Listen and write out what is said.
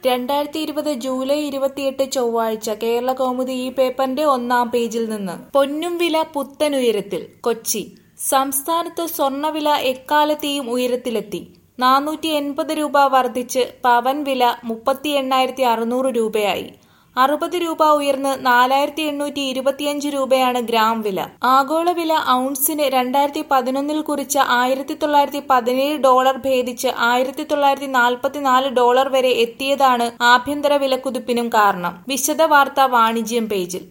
രണ്ടായിരത്തി ഇരുപത് ജൂലൈ ഇരുപത്തിയെട്ട് ചൊവ്വാഴ്ച കേരള കൗമുദി ഈ പേപ്പറിന്റെ ഒന്നാം പേജിൽ നിന്ന് പൊന്നും വില പുത്തനുയരത്തിൽ കൊച്ചി സംസ്ഥാനത്ത് സ്വർണ്ണവില എക്കാലത്തെയും ഉയരത്തിലെത്തി നാനൂറ്റി എൺപത് രൂപ വർദ്ധിച്ച് പവൻ വില മുപ്പത്തി എണ്ണായിരത്തി അറുന്നൂറ് രൂപയായി അറുപത് രൂപ ഉയർന്ന് നാലായിരത്തി എണ്ണൂറ്റി ഇരുപത്തിയഞ്ച് രൂപയാണ് ഗ്രാം വില ആഗോള വില ഔൺസിന് രണ്ടായിരത്തി പതിനൊന്നിൽ കുറിച്ച ആയിരത്തി തൊള്ളായിരത്തി പതിനേഴ് ഡോളർ ഭേദിച്ച് ആയിരത്തി തൊള്ളായിരത്തി നാൽപ്പത്തിനാല് ഡോളർ വരെ എത്തിയതാണ് ആഭ്യന്തര വിലക്കുതിപ്പിനും കാരണം വിശദ വാർത്ത വാണിജ്യം പേജിൽ